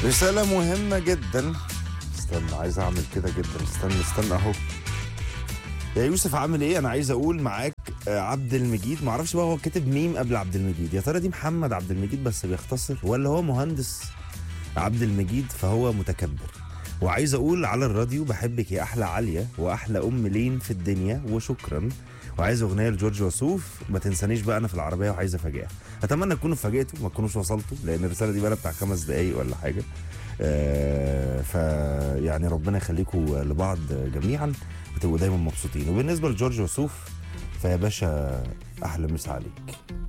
رسالة مهمة جدا استنى عايز اعمل كده جدا استنى استنى اهو يا يوسف عامل ايه انا عايز اقول معاك آه، عبد المجيد معرفش بقى هو كاتب ميم قبل عبد المجيد يا ترى دي محمد عبد المجيد بس بيختصر ولا هو مهندس عبد المجيد فهو متكبر وعايز اقول على الراديو بحبك يا احلى عليا واحلى ام لين في الدنيا وشكرا وعايز اغنيه لجورج وسوف ما تنسانيش بقى انا في العربيه وعايز افاجئها اتمنى تكونوا اتفاجئتوا ما تكونوش وصلتوا لان الرساله دي بقى بتاع خمس دقايق ولا حاجه آه ف يعني ربنا يخليكم لبعض جميعا وتبقوا دايما مبسوطين وبالنسبه لجورج وسوف فيا باشا احلى مسا عليك